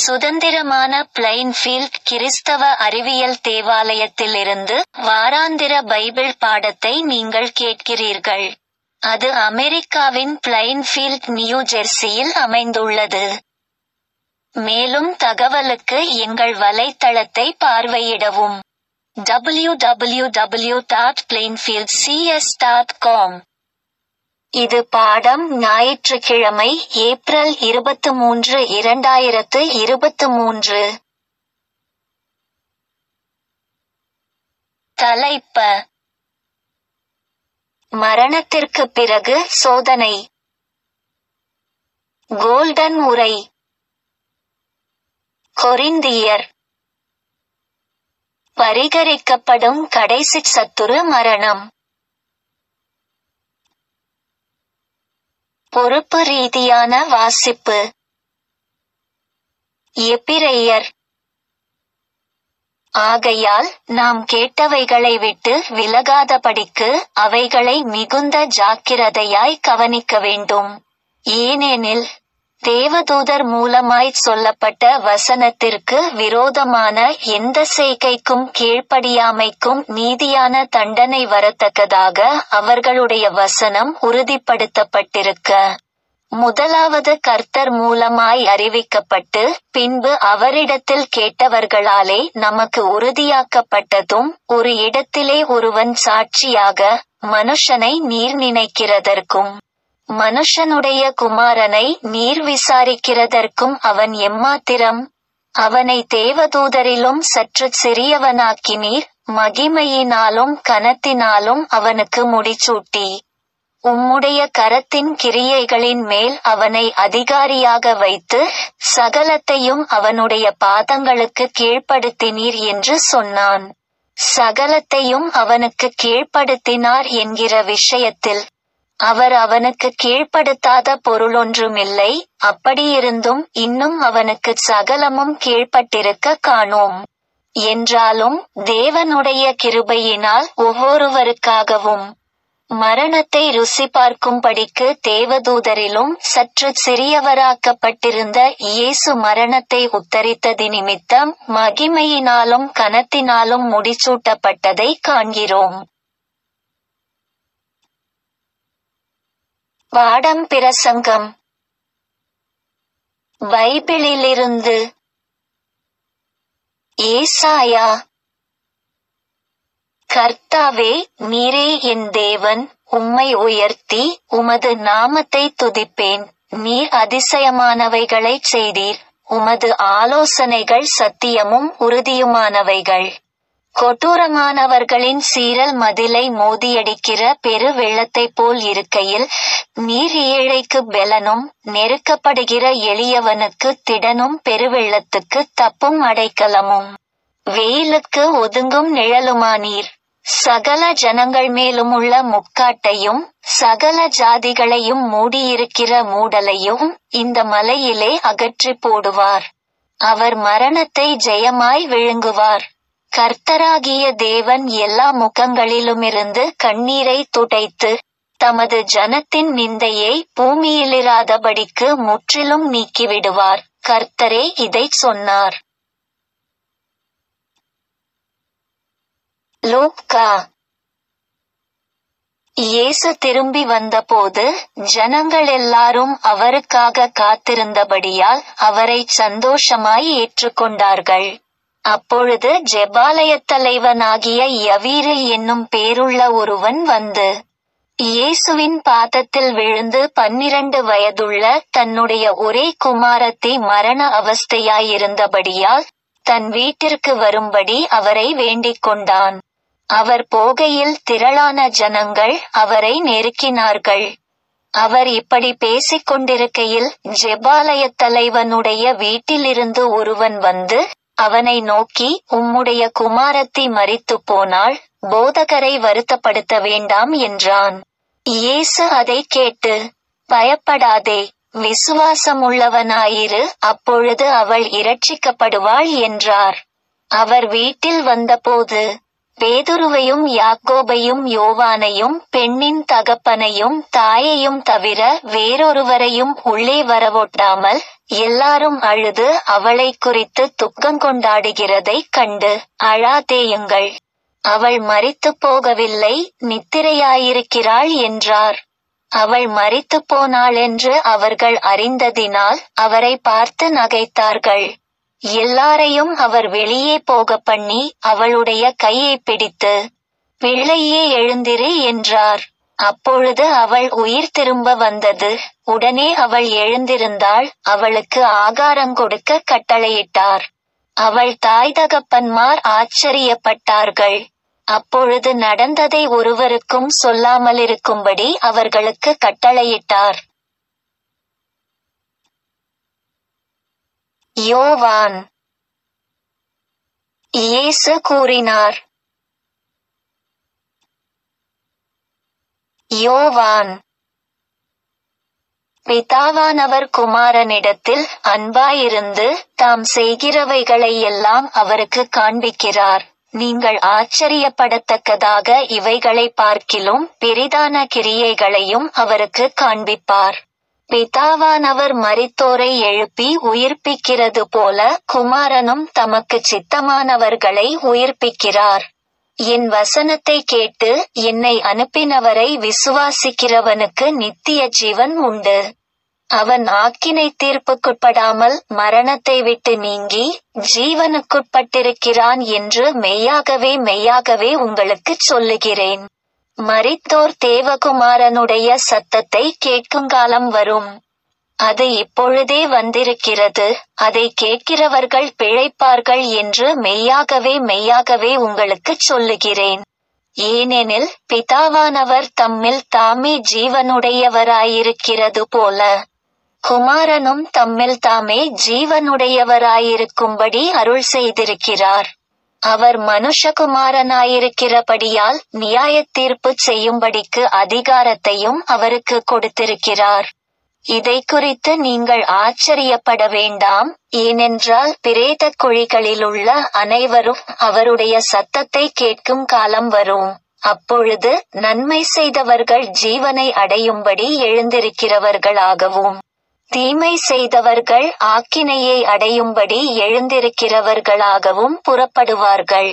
சுதந்திரமான பிளைன்ஃபீல்ட் கிறிஸ்தவ அறிவியல் தேவாலயத்திலிருந்து வாராந்திர பைபிள் பாடத்தை நீங்கள் கேட்கிறீர்கள். அது அமெரிக்காவின் பிளைன்ஃபீல்ட் நியூ ஜெர்சியில் அமைந்துள்ளது. மேலும் தகவலுக்கு எங்கள் வலைத்தளத்தை பார்வையிடவும். www.plainfieldcs.com இது பாடம் ஞாயிற்றுக்கிழமை ஏப்ரல் இருபத்து மூன்று இரண்டாயிரத்து இருபத்து மூன்று. தலைப்ப மரணத்திற்கு பிறகு சோதனை கோல்டன் உரை கொரிந்தியர் பரிகரிக்கப்படும் கடைசி சத்துரு மரணம் பொறுப்பு ரீதியான வாசிப்பு எபிரெயர் ஆகையால் நாம் கேட்டவைகளை விட்டு விலகாதபடிக்கு அவைகளை மிகுந்த ஜாக்கிரதையாய் கவனிக்க வேண்டும். ஏனெனில் தேவதூதர் மூலமாய்ச் சொல்லப்பட்ட வசனத்திற்கு விரோதமான எந்த செய்கைக்கும் கீழ்ப்படியாமைக்கும் நீதியான தண்டனை வரத்தக்கதாக அவர்களுடைய வசனம் உறுதிப்படுத்தப்பட்டிருக்க. முதலாவது கர்த்தர் மூலமாய் அறிவிக்கப்பட்டு பின்பு அவரிடத்தில் கேட்டவர்களாலே நமக்கு உறுதியாக்கப்பட்டதும் ஒரு இடத்திலே ஒருவன் சாட்சியாக மனுஷனை நீர் நினைக்கிறதற்கும் மனுஷனுடைய குமாரனை நீர் விசாரிக்கிறதற்கும் அவன் எம்மாத்திரம் அவனை தேவதூதரிலும் சற்றுச் சிறியவனாக்கினீர் மகிமையினாலும் கனத்தினாலும் அவனுக்கு முடிசூட்டி உம்முடைய கரத்தின் கிரியைகளின் மேல் அவனை அதிகாரியாக வைத்து சகலத்தையும் அவனுடைய பாதங்களுக்கு கீழ்ப்படுத்தினீர் என்று சொன்னான் சகலத்தையும் அவனுக்கு கீழ்ப்படுத்தினார் என்கிற விஷயத்தில் அவர் அவனுக்கு கீழ்ப்படுத்தாத பொருளொன்றுமில்லை அப்படியிருந்தும் இன்னும் அவனுக்கு சகலமும் கீழ்ப்பட்டிருக்க காணோம் என்றாலும் தேவனுடைய கிருபையினால் ஒவ்வொருவருக்காகவும் மரணத்தை ருசி பார்க்கும்படிக்கு தேவதூதரிலும் சற்று சிறியவராக்கப்பட்டிருந்த இயேசு மரணத்தை உத்தரித்ததி நிமித்தம் மகிமையினாலும் கனத்தினாலும் முடிசூட்டப்பட்டதை காண்கிறோம் பாடம் பிரசங்கம் பைபிளிலிருந்து ஏசாயா கர்த்தாவே நீரே என் தேவன் உம்மை உயர்த்தி உமது நாமத்தை துதிப்பேன் நீர் அதிசயமானவைகளைச் செய்தீர் உமது ஆலோசனைகள் சத்தியமும் உறுதியுமானவைகள் கொடூரமானவர்களின் சீரல் மதிலை மோதியடிக்கிற பெரு வெள்ளத்தைப் போல் இருக்கையில் நீர் ஏழைக்கு பெலனும் நெருக்கப்படுகிற எளியவனுக்கு திடனும் பெருவெள்ளத்துக்கு தப்பும் அடைக்கலமும் வெயிலுக்கு ஒதுங்கும் நிழலுமானீர் சகல ஜனங்கள் மேலும் உள்ள முக்காட்டையும் சகல ஜாதிகளையும் மூடியிருக்கிற மூடலையும் இந்த மலையிலே அகற்றி போடுவார் அவர் மரணத்தை ஜெயமாய் விழுங்குவார் கர்த்தராகிய தேவன் எல்லா முகங்களிலுமிருந்து கண்ணீரை துடைத்து தமது ஜனத்தின் நிந்தையை பூமியிலிராதபடிக்கு முற்றிலும் நீக்கிவிடுவார் கர்த்தரே இதைச் சொன்னார் லூக்கா இயேசு திரும்பி வந்தபோது ஜனங்கள் எல்லாரும் அவருக்காக காத்திருந்தபடியால் அவரை சந்தோஷமாய் ஏற்றுக்கொண்டார்கள் அப்பொழுது ஜெபாலயத் தலைவனாகிய யவீரு என்னும் பேருள்ள ஒருவன் வந்து இயேசுவின் பாதத்தில் விழுந்து பன்னிரண்டு வயதுள்ள தன்னுடைய ஒரே குமாரத்தி மரண அவஸ்தையாயிருந்தபடியால் தன் வீட்டிற்கு வரும்படி அவரை வேண்டிக் கொண்டான் அவர் போகையில் திரளான ஜனங்கள் அவரை நெருக்கினார்கள் அவர் இப்படி பேசிக் கொண்டிருக்கையில் ஜெபாலயத் தலைவனுடைய வீட்டிலிருந்து ஒருவன் வந்து அவனை நோக்கி உம்முடைய குமாரத்தி மரித்து போனாள் போதகரை வருத்தப்படுத்த வேண்டாம் என்றான் இயேசு அதை கேட்டு பயப்படாதே விசுவாசமுள்ளவனாயிரு அப்பொழுது அவள் இரட்சிக்கப்படுவாள் என்றார் அவர் வீட்டில் வந்தபோது பேதுருவையும் யாக்கோபையும் யோவானையும் பெண்ணின் தகப்பனையும் தாயையும் தவிர வேறொருவரையும் உள்ளே வரவொட்டாமல் எல்லாரும் அழுது அவளை குறித்து துக்கங்கொண்டாடுகிறதை கண்டு அழாதேயுங்கள் அவள் மரித்து போகவில்லை நித்திரையாயிருக்கிறாள் என்றார் அவள் மரித்து போனாள் என்று அவர்கள் அறிந்ததினால் அவரை பார்த்து நகைத்தார்கள் எல்லாரையும் அவர் வெளியே போக பண்ணி அவளுடைய கையை பிடித்து பிள்ளையே எழுந்திரு என்றார் அப்பொழுது அவள் உயிர் திரும்ப வந்தது உடனே அவள் எழுந்திருந்தாள் அவளுக்கு ஆகாரம் கொடுக்க கட்டளையிட்டார் அவள் தாய் தகப்பன்மார் ஆச்சரியப்பட்டார்கள் அப்பொழுது நடந்ததை ஒருவருக்கும் சொல்லாமலிருக்கும்படி அவர்களுக்கு கட்டளையிட்டார் யோவான் இயேசு கூறினார் யோவான் பிதாவானவர் குமாரனிடத்தில் அன்பாயிருந்து தாம் செய்கிறவைகளை எல்லாம் அவருக்கு காண்பிக்கிறார் நீங்கள் ஆச்சரியப்படத்தக்கதாக இவைகளை பார்க்கிலும் பெரிதான கிரியைகளையும் அவருக்கு காண்பிப்பார் பிதாவானவர் மரித்தோரை எழுப்பி உயிர்ப்பிக்கிறது போல குமாரனும் தமக்கு சித்தமானவர்களை உயிர்ப்பிக்கிறார் என் வசனத்தை கேட்டு என்னை அனுப்பினவரை விசுவாசிக்கிறவனுக்கு நித்திய ஜீவன் உண்டு அவன் ஆக்கினை தீர்ப்புக்குட்படாமல் மரணத்தை விட்டு நீங்கி ஜீவனுக்குட்பட்டிருக்கிறான் என்று மெய்யாகவே மெய்யாகவே உங்களுக்குச் சொல்லுகிறேன் மரித்தோர் தேவகுமாரனுடைய சத்தத்தை கேட்கும் காலம் வரும் அது இப்பொழுதே வந்திருக்கிறது அதை கேட்கிறவர்கள் பிழைப்பார்கள் என்று மெய்யாகவே மெய்யாகவே உங்களுக்குச் சொல்லுகிறேன் ஏனெனில் பிதாவானவர் தம்மில் தாமே ஜீவனுடையவராயிருக்கிறது போல குமாரனும் தம்மில் தாமே ஜீவனுடையவராயிருக்கும்படி அருள் செய்திருக்கிறார் அவர் மனுஷகுமாரனாயிருக்கிறபடியால் நியாய தீர்ப்பு செய்யும்படிக்கு அதிகாரத்தையும் அவருக்கு கொடுத்திருக்கிறார் இதை குறித்து நீங்கள் ஆச்சரியப்பட வேண்டாம் ஏனென்றால் பிரேத குழிகளிலுள்ள அனைவரும் அவருடைய சத்தத்தை கேட்கும் காலம் வரும் அப்பொழுது நன்மை செய்தவர்கள் ஜீவனை அடையும்படி எழுந்திருக்கிறவர்களாகவும் தீமை செய்தவர்கள் ஆக்கினையை அடையும்படி எழுந்திருக்கிறவர்களாகவும் புறப்படுவார்கள்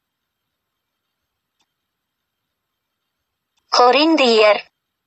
கொரிந்தியர்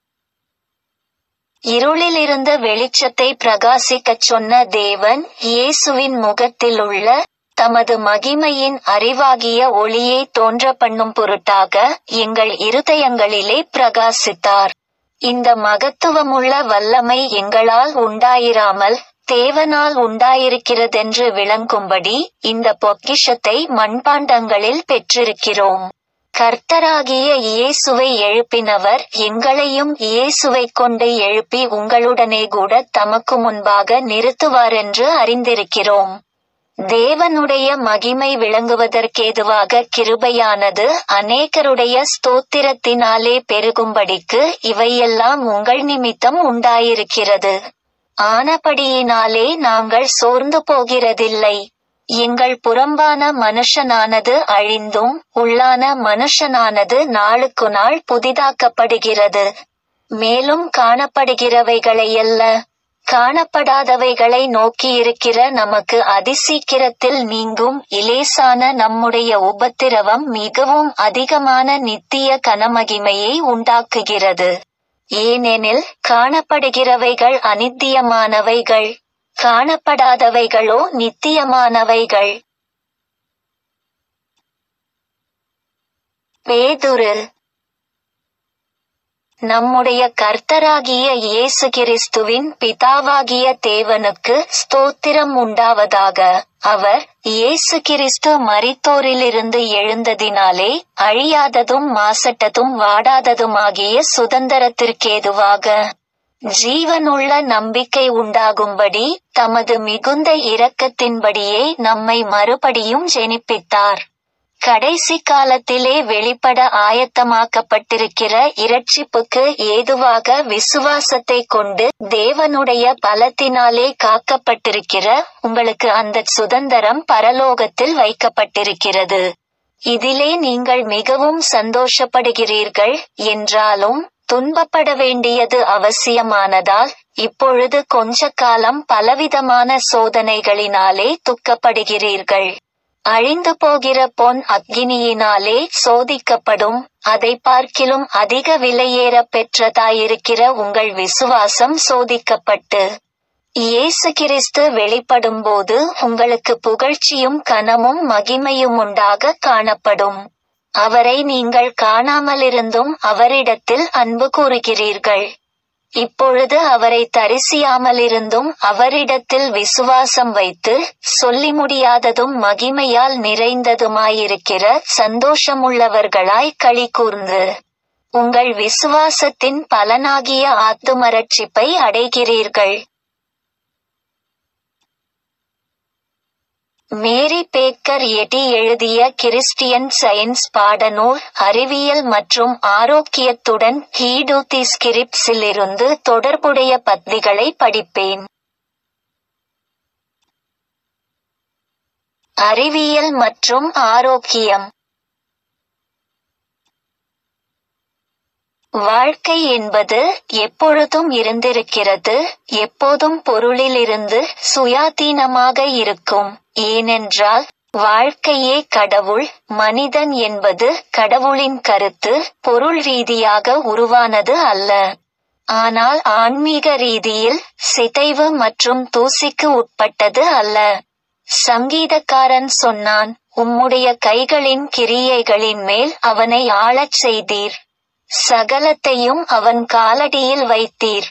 இருளிலிருந்த வெளிச்சத்தை பிரகாசிக்கச் சொன்ன தேவன் இயேசுவின் முகத்திலுள்ள தமது மகிமையின் அறிவாகிய ஒளியை தோன்ற பண்ணும் பொருட்டாக எங்கள் இருதயங்களிலே பிரகாசித்தார் இந்த மகத்துவமுள்ள வல்லமை எங்களால் உண்டாயிராமல் தேவனால் உண்டாயிருக்கிறதென்று விளங்கும்படி இந்த பொக்கிஷத்தை மண்பாண்டங்களில் பெற்றிருக்கிறோம் கர்த்தராகிய இயேசுவை எழுப்பினவர் எங்களையும் இயேசுவை கொண்டு எழுப்பி உங்களுடனே கூட தமக்கு முன்பாக நிறுத்துவாரென்று அறிந்திருக்கிறோம் தேவனுடைய மகிமை விளங்குவதற்கேதுவாக கிருபையானது அநேகருடைய ஸ்தோத்திரத்தினாலே பெருகும்படிக்கு இவையெல்லாம் உங்கள் நிமித்தம் உண்டாயிருக்கிறது ஆனபடியினாலே நாங்கள் சோர்ந்து போகிறதில்லை எங்கள் புறம்பான மனுஷனானது அழிந்தும் உள்ளான மனுஷனானது நாளுக்கு நாள் புதிதாக்கப்படுகிறது மேலும் காணப்படுகிறவைகளையல்ல காணப்படாதவைகளை நோக்கியிருக்கிற நமக்கு அதிசீக்கிரத்தில் நீங்கும் இலேசான நம்முடைய உபத்திரவம் மிகவும் அதிகமான நித்திய கனமகிமையை உண்டாக்குகிறது ஏனெனில் காணப்படுகிறவைகள் அனித்தியமானவைகள் காணப்படாதவைகளோ நித்தியமானவைகள் பேதுரு நம்முடைய கர்த்தராகிய இயேசு கிறிஸ்துவின் பிதாவாகிய தேவனுக்கு ஸ்தோத்திரம் உண்டாவதாக அவர் இயேசு கிறிஸ்து மரித்தோரிலிருந்து எழுந்ததினாலே அழியாததும் மாசட்டதும் வாடாததுமாகிய சுதந்திரத்திற்கேதுவாக ஜீவனுள்ள நம்பிக்கை உண்டாகும்படி தமது மிகுந்த இரக்கத்தின்படியே நம்மை மறுபடியும் ஜெனிப்பித்தார் கடைசி காலத்திலே வெளிப்பட ஆயத்தமாக்கப்பட்டிருக்கிற இரட்சிப்புக்கு ஏதுவாக விசுவாசத்தை கொண்டு தேவனுடைய பலத்தினாலே காக்கப்பட்டிருக்கிற உங்களுக்கு அந்த சுதந்திரம் பரலோகத்தில் வைக்கப்பட்டிருக்கிறது இதிலே நீங்கள் மிகவும் சந்தோஷப்படுகிறீர்கள் என்றாலும் துன்பப்பட வேண்டியது அவசியமானதால் இப்பொழுது கொஞ்ச காலம் பலவிதமான சோதனைகளினாலே துக்கப்படுகிறீர்கள் அழிந்து போகிற பொன் அக்கினியினாலே சோதிக்கப்படும் அதை பார்க்கிலும் அதிக விலையேற பெற்றதாயிருக்கிற உங்கள் விசுவாசம் சோதிக்கப்பட்டு இயேசு கிறிஸ்து வெளிப்படும்போது உங்களுக்கு புகழ்ச்சியும் கனமும் மகிமையும் உண்டாக காணப்படும் அவரை நீங்கள் காணாமலிருந்தும் அவரிடத்தில் அன்பு கூறுகிறீர்கள் இப்பொழுது அவரை தரிசியாமலிருந்தும் அவரிடத்தில் விசுவாசம் வைத்து சொல்லி முடியாததும் மகிமையால் நிறைந்ததுமாயிருக்கிற சந்தோஷமுள்ளவர்களாய் களி கூர்ந்து உங்கள் விசுவாசத்தின் பலனாகிய ஆத்துமரட்சிப்பை அடைகிறீர்கள் மேரி பேக்கர் எட்டி எழுதிய கிறிஸ்டியன் சயின்ஸ் பாடநூல் அறிவியல் மற்றும் ஆரோக்கியத்துடன் ஹீடூத்தி ஸ்கிரிப்ட்ஸிலிருந்து தொடர்புடைய பத்திகளை படிப்பேன் அறிவியல் மற்றும் ஆரோக்கியம் வாழ்க்கை என்பது எப்பொழுதும் இருந்திருக்கிறது எப்போதும் பொருளிலிருந்து சுயாதீனமாக இருக்கும் ஏனென்றால் வாழ்க்கையே கடவுள் மனிதன் என்பது கடவுளின் கருத்து பொருள் ரீதியாக உருவானது அல்ல ஆனால் ஆன்மீக ரீதியில் சிதைவு மற்றும் தூசிக்கு உட்பட்டது அல்ல சங்கீதக்காரன் சொன்னான் உம்முடைய கைகளின் கிரியைகளின் மேல் அவனை ஆளச் செய்தீர் சகலத்தையும் அவன் காலடியில் வைத்தீர்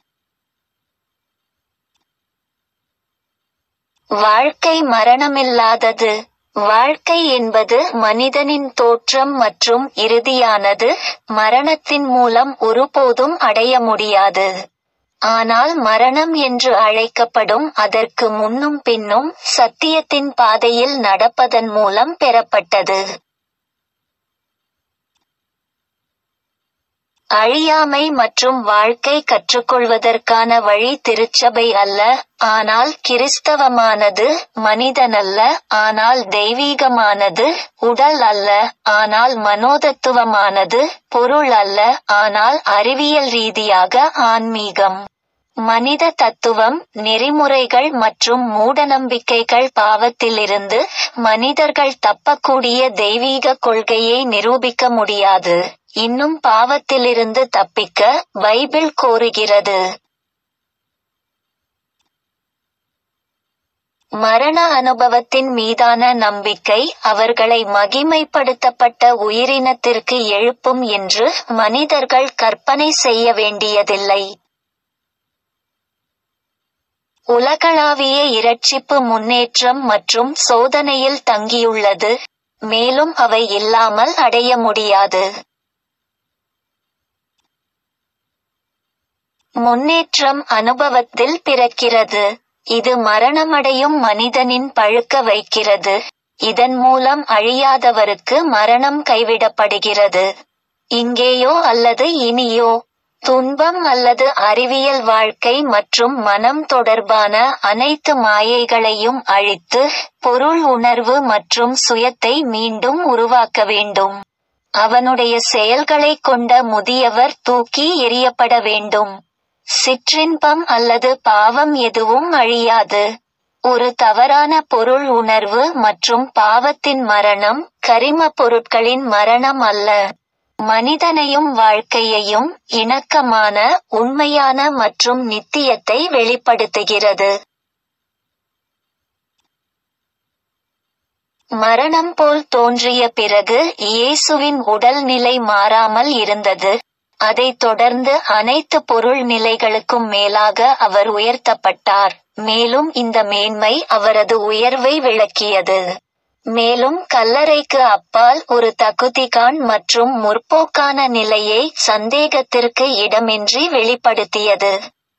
வாழ்க்கை மரணமில்லாதது வாழ்க்கை என்பது மனிதனின் தோற்றம் மற்றும் இறுதியானது மரணத்தின் மூலம் ஒருபோதும் அடைய முடியாது ஆனால் மரணம் என்று அழைக்கப்படும் அதற்கு முன்னும் பின்னும் சத்தியத்தின் பாதையில் நடப்பதன் மூலம் பெறப்பட்டது அழியாமை மற்றும் வாழ்க்கை கற்றுக்கொள்வதற்கான வழி திருச்சபை அல்ல ஆனால் கிறிஸ்தவமானது மனிதனல்ல ஆனால் தெய்வீகமானது உடல் அல்ல ஆனால் மனோதத்துவமானது பொருள் அல்ல ஆனால் அறிவியல் ரீதியாக ஆன்மீகம் மனித தத்துவம் நெறிமுறைகள் மற்றும் மூடநம்பிக்கைகள் பாவத்திலிருந்து மனிதர்கள் தப்பக்கூடிய தெய்வீக கொள்கையை நிரூபிக்க முடியாது இன்னும் பாவத்திலிருந்து தப்பிக்க பைபிள் கோருகிறது மரண அனுபவத்தின் மீதான நம்பிக்கை அவர்களை மகிமைப்படுத்தப்பட்ட உயிரினத்திற்கு எழுப்பும் என்று மனிதர்கள் கற்பனை செய்ய வேண்டியதில்லை உலகளாவிய இரட்சிப்பு முன்னேற்றம் மற்றும் சோதனையில் தங்கியுள்ளது மேலும் அவை இல்லாமல் அடைய முடியாது முன்னேற்றம் அனுபவத்தில் பிறக்கிறது இது மரணமடையும் மனிதனின் பழுக்க வைக்கிறது இதன் மூலம் அழியாதவருக்கு மரணம் கைவிடப்படுகிறது இங்கேயோ அல்லது இனியோ துன்பம் அல்லது அறிவியல் வாழ்க்கை மற்றும் மனம் தொடர்பான அனைத்து மாயைகளையும் அழித்து பொருள் உணர்வு மற்றும் சுயத்தை மீண்டும் உருவாக்க வேண்டும் அவனுடைய செயல்களைக் கொண்ட முதியவர் தூக்கி எறியப்பட வேண்டும் சிற்றின்பம் அல்லது பாவம் எதுவும் அழியாது ஒரு தவறான பொருள் உணர்வு மற்றும் பாவத்தின் மரணம் கரிம பொருட்களின் மரணம் அல்ல மனிதனையும் வாழ்க்கையையும் இணக்கமான உண்மையான மற்றும் நித்தியத்தை வெளிப்படுத்துகிறது மரணம் போல் தோன்றிய பிறகு இயேசுவின் உடல் நிலை மாறாமல் இருந்தது அதைத் தொடர்ந்து அனைத்து பொருள் நிலைகளுக்கும் மேலாக அவர் உயர்த்தப்பட்டார் மேலும் இந்த மேன்மை அவரது உயர்வை விளக்கியது மேலும் கல்லறைக்கு அப்பால் ஒரு தகுதிகான் மற்றும் முற்போக்கான நிலையை சந்தேகத்திற்கு இடமின்றி வெளிப்படுத்தியது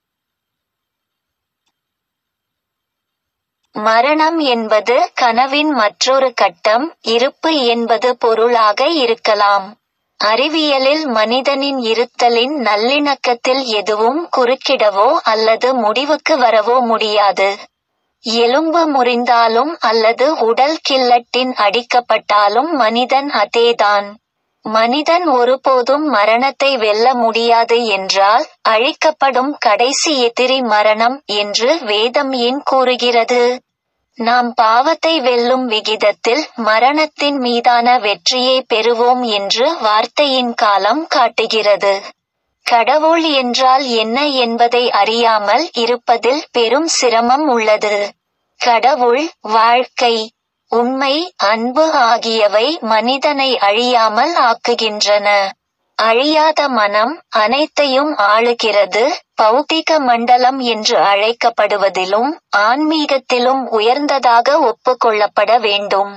மரணம் என்பது கனவின் மற்றொரு கட்டம் இருப்பு என்பது பொருளாக இருக்கலாம் அறிவியலில் மனிதனின் இருத்தலின் நல்லிணக்கத்தில் எதுவும் குறுக்கிடவோ அல்லது முடிவுக்கு வரவோ முடியாது எலும்பு முறிந்தாலும் அல்லது உடல் கில்லட்டின் அடிக்கப்பட்டாலும் மனிதன் அதேதான் மனிதன் ஒருபோதும் மரணத்தை வெல்ல முடியாது என்றால் அழிக்கப்படும் கடைசி எதிரி மரணம் என்று வேதம் ஏன் கூறுகிறது நாம் பாவத்தை வெல்லும் விகிதத்தில் மரணத்தின் மீதான வெற்றியை பெறுவோம் என்று வார்த்தையின் காலம் காட்டுகிறது கடவுள் என்றால் என்ன என்பதை அறியாமல் இருப்பதில் பெரும் சிரமம் உள்ளது கடவுள் வாழ்க்கை உண்மை அன்பு ஆகியவை மனிதனை அழியாமல் ஆக்குகின்றன அழியாத மனம் அனைத்தையும் ஆளுகிறது பௌதிக மண்டலம் என்று அழைக்கப்படுவதிலும் ஆன்மீகத்திலும் உயர்ந்ததாக ஒப்புக்கொள்ளப்பட வேண்டும்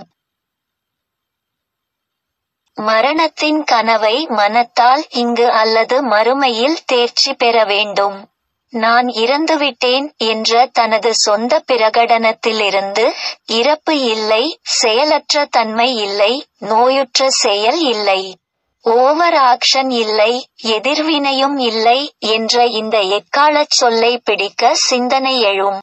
மரணத்தின் கனவை மனத்தால் இங்கு அல்லது மறுமையில் தேர்ச்சி பெற வேண்டும் நான் இறந்துவிட்டேன் என்ற தனது சொந்த பிரகடனத்திலிருந்து இறப்பு இல்லை செயலற்ற தன்மை இல்லை நோயுற்ற செயல் இல்லை ஓவர் ஆக்ஷன் இல்லை எதிர்வினையும் இல்லை என்ற இந்த எக்காலச் சொல்லை பிடிக்க சிந்தனை எழும்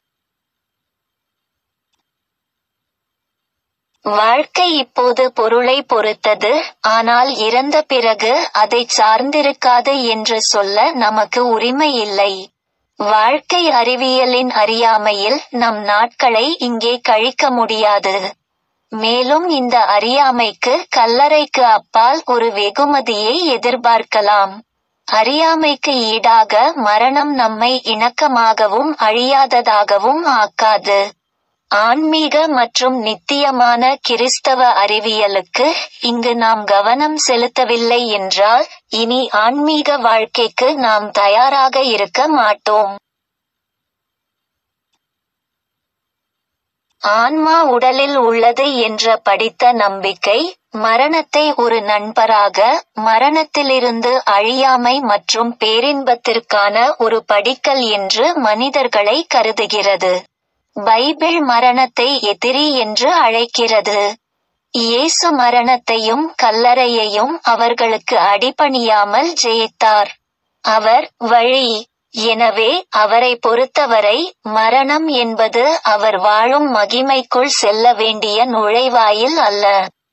வாழ்க்கை இப்போது பொருளை பொறுத்தது ஆனால் இறந்த பிறகு அதைச் சார்ந்திருக்காது என்று சொல்ல நமக்கு உரிமை இல்லை வாழ்க்கை அறிவியலின் அறியாமையில் நம் நாட்களை இங்கே கழிக்க முடியாது மேலும் இந்த அறியாமைக்கு கல்லறைக்கு அப்பால் ஒரு வெகுமதியை எதிர்பார்க்கலாம் அறியாமைக்கு ஈடாக மரணம் நம்மை இணக்கமாகவும் அழியாததாகவும் ஆக்காது ஆன்மீக மற்றும் நித்தியமான கிறிஸ்தவ அறிவியலுக்கு இங்கு நாம் கவனம் செலுத்தவில்லை என்றால் இனி ஆன்மீக வாழ்க்கைக்கு நாம் தயாராக இருக்க மாட்டோம் ஆன்மா உடலில் உள்ளது என்ற படித்த நம்பிக்கை மரணத்தை ஒரு நண்பராக மரணத்திலிருந்து அழியாமை மற்றும் பேரின்பத்திற்கான ஒரு படிக்கல் என்று மனிதர்களை கருதுகிறது பைபிள் மரணத்தை எதிரி என்று அழைக்கிறது இயேசு மரணத்தையும் கல்லறையையும் அவர்களுக்கு அடிபணியாமல் ஜெயித்தார் அவர் வழி எனவே அவரை பொறுத்தவரை மரணம் என்பது அவர் வாழும் மகிமைக்குள் செல்ல வேண்டிய நுழைவாயில் அல்ல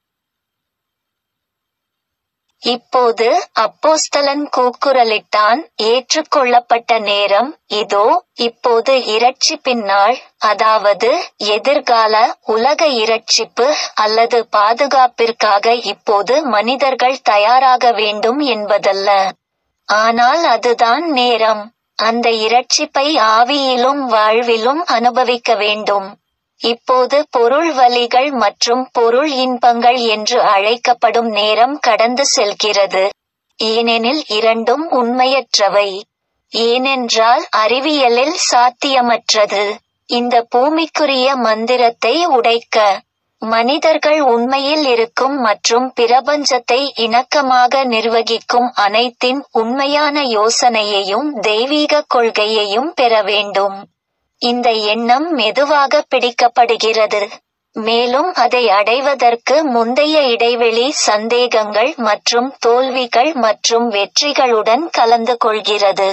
இப்போது அப்போஸ்தலன் கூக்குரலிட்டான் ஏற்றுக்கொள்ளப்பட்ட நேரம் இதோ இப்போது இரட்சிப்பின் நாள் அதாவது எதிர்கால உலக இரட்சிப்பு அல்லது பாதுகாப்பிற்காக இப்போது மனிதர்கள் தயாராக வேண்டும் என்பதல்ல ஆனால் அதுதான் நேரம் அந்த இரட்சிப்பை ஆவியிலும் வாழ்விலும் அனுபவிக்க வேண்டும் இப்போது பொருள் வலிகள் மற்றும் பொருள் இன்பங்கள் என்று அழைக்கப்படும் நேரம் கடந்து செல்கிறது ஏனெனில் இரண்டும் உண்மையற்றவை ஏனென்றால் அறிவியலில் சாத்தியமற்றது இந்த பூமிக்குரிய மந்திரத்தை உடைக்க மனிதர்கள் உண்மையில் இருக்கும் மற்றும் பிரபஞ்சத்தை இணக்கமாக நிர்வகிக்கும் அனைத்தின் உண்மையான யோசனையையும் தெய்வீக கொள்கையையும் பெற வேண்டும் இந்த எண்ணம் மெதுவாக பிடிக்கப்படுகிறது மேலும் அதை அடைவதற்கு முந்தைய இடைவெளி சந்தேகங்கள் மற்றும் தோல்விகள் மற்றும் வெற்றிகளுடன் கலந்து கொள்கிறது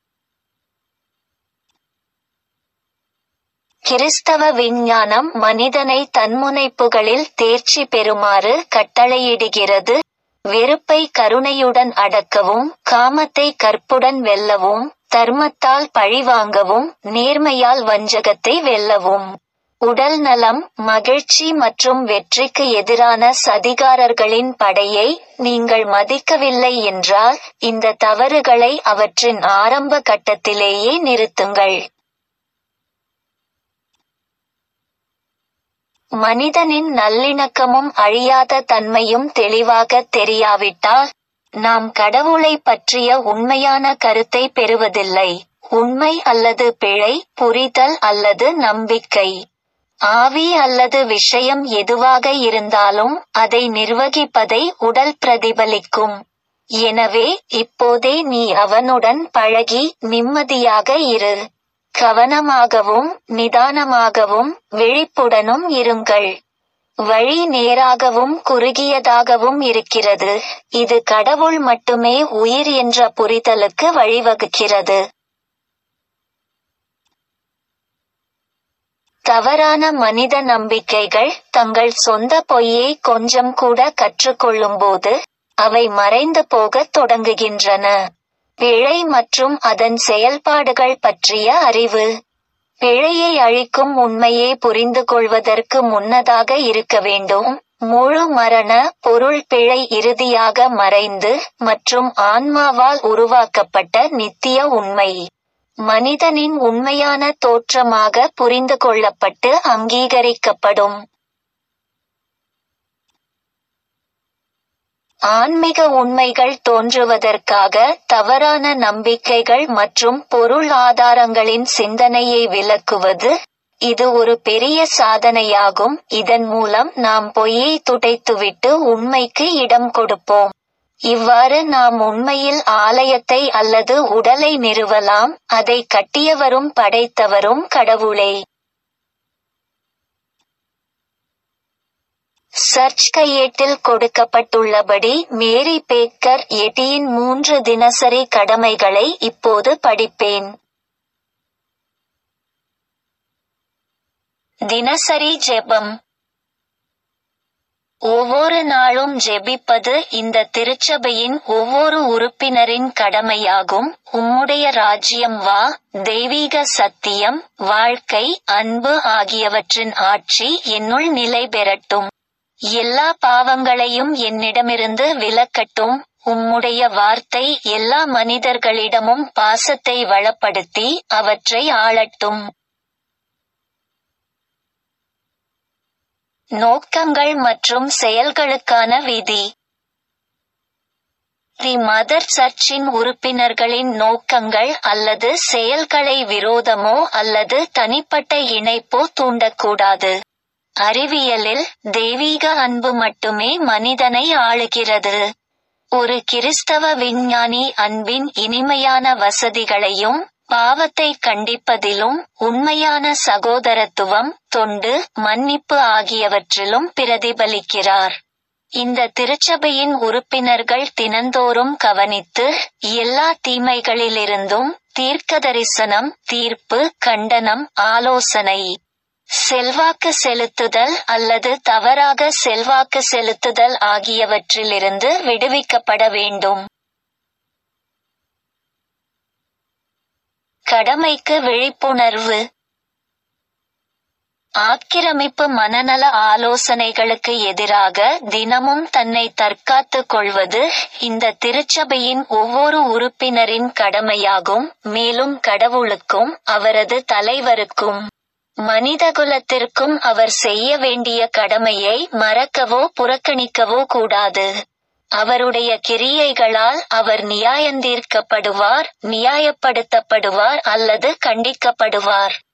கிறிஸ்தவ விஞ்ஞானம் மனிதனை தன்முனைப்புகளில் தேர்ச்சி பெறுமாறு கட்டளையிடுகிறது வெறுப்பை கருணையுடன் அடக்கவும் காமத்தை கற்புடன் வெல்லவும் தர்மத்தால் பழிவாங்கவும் நேர்மையால் வஞ்சகத்தை வெல்லவும் உடல் நலம் மகிழ்ச்சி மற்றும் வெற்றிக்கு எதிரான சதிகாரர்களின் படையை நீங்கள் மதிக்கவில்லை என்றால் இந்த தவறுகளை அவற்றின் ஆரம்ப கட்டத்திலேயே நிறுத்துங்கள் மனிதனின் நல்லிணக்கமும் அழியாத தன்மையும் தெளிவாக தெரியாவிட்டால் நாம் கடவுளை பற்றிய உண்மையான கருத்தை பெறுவதில்லை உண்மை அல்லது பிழை புரிதல் அல்லது நம்பிக்கை ஆவி அல்லது விஷயம் எதுவாக இருந்தாலும் அதை நிர்வகிப்பதை உடல் பிரதிபலிக்கும் எனவே இப்போதே நீ அவனுடன் பழகி நிம்மதியாக இரு கவனமாகவும் நிதானமாகவும் விழிப்புடனும் இருங்கள் வழி நேராகவும் குறுகியதாகவும் இருக்கிறது இது கடவுள் மட்டுமே உயிர் என்ற புரிதலுக்கு வழிவகுக்கிறது தவறான மனித நம்பிக்கைகள் தங்கள் சொந்த பொய்யை கொஞ்சம் கூட கற்றுக்கொள்ளும்போது அவை மறைந்து போகத் தொடங்குகின்றன பிழை மற்றும் அதன் செயல்பாடுகள் பற்றிய அறிவு பிழையை அழிக்கும் உண்மையை புரிந்து கொள்வதற்கு முன்னதாக இருக்க வேண்டும் முழு மரண பொருள் பிழை இறுதியாக மறைந்து மற்றும் ஆன்மாவால் உருவாக்கப்பட்ட நித்திய உண்மை மனிதனின் உண்மையான தோற்றமாக புரிந்து கொள்ளப்பட்டு அங்கீகரிக்கப்படும் ஆன்மீக உண்மைகள் தோன்றுவதற்காக தவறான நம்பிக்கைகள் மற்றும் பொருள் ஆதாரங்களின் சிந்தனையை விளக்குவது இது ஒரு பெரிய சாதனையாகும் இதன் மூலம் நாம் பொய்யை துடைத்துவிட்டு உண்மைக்கு இடம் கொடுப்போம் இவ்வாறு நாம் உண்மையில் ஆலயத்தை அல்லது உடலை நிறுவலாம் அதை கட்டியவரும் படைத்தவரும் கடவுளே சர்ச் கையேட்டில் கொடுக்கப்பட்டுள்ளபடி மேரி பேக்கர் எட்டியின் மூன்று தினசரி கடமைகளை இப்போது படிப்பேன் தினசரி ஜெபம் ஒவ்வொரு நாளும் ஜெபிப்பது இந்த திருச்சபையின் ஒவ்வொரு உறுப்பினரின் கடமையாகும் உம்முடைய ராஜ்யம் வா தெய்வீக சத்தியம் வாழ்க்கை அன்பு ஆகியவற்றின் ஆட்சி என்னுள் நிலை பெறட்டும் எல்லா பாவங்களையும் என்னிடமிருந்து விலக்கட்டும் உம்முடைய வார்த்தை எல்லா மனிதர்களிடமும் பாசத்தை வளப்படுத்தி அவற்றை ஆளட்டும் நோக்கங்கள் மற்றும் செயல்களுக்கான விதி தி மதர் சர்ச்சின் உறுப்பினர்களின் நோக்கங்கள் அல்லது செயல்களை விரோதமோ அல்லது தனிப்பட்ட இணைப்போ தூண்டக்கூடாது அறிவியலில் தெய்வீக அன்பு மட்டுமே மனிதனை ஆளுகிறது ஒரு கிறிஸ்தவ விஞ்ஞானி அன்பின் இனிமையான வசதிகளையும் பாவத்தை கண்டிப்பதிலும் உண்மையான சகோதரத்துவம் தொண்டு மன்னிப்பு ஆகியவற்றிலும் பிரதிபலிக்கிறார் இந்த திருச்சபையின் உறுப்பினர்கள் தினந்தோறும் கவனித்து எல்லா தீமைகளிலிருந்தும் தீர்க்கதரிசனம் தீர்ப்பு கண்டனம் ஆலோசனை செல்வாக்கு செலுத்துதல் அல்லது தவறாக செல்வாக்கு செலுத்துதல் ஆகியவற்றிலிருந்து விடுவிக்கப்பட வேண்டும் கடமைக்கு விழிப்புணர்வு ஆக்கிரமிப்பு மனநல ஆலோசனைகளுக்கு எதிராக தினமும் தன்னை தற்காத்துக் கொள்வது இந்த திருச்சபையின் ஒவ்வொரு உறுப்பினரின் கடமையாகும் மேலும் கடவுளுக்கும் அவரது தலைவருக்கும் மனிதகுலத்திற்கும் அவர் செய்ய வேண்டிய கடமையை மறக்கவோ புறக்கணிக்கவோ கூடாது அவருடைய கிரியைகளால் அவர் நியாயந்தீர்க்கப்படுவார் நியாயப்படுத்தப்படுவார் அல்லது கண்டிக்கப்படுவார்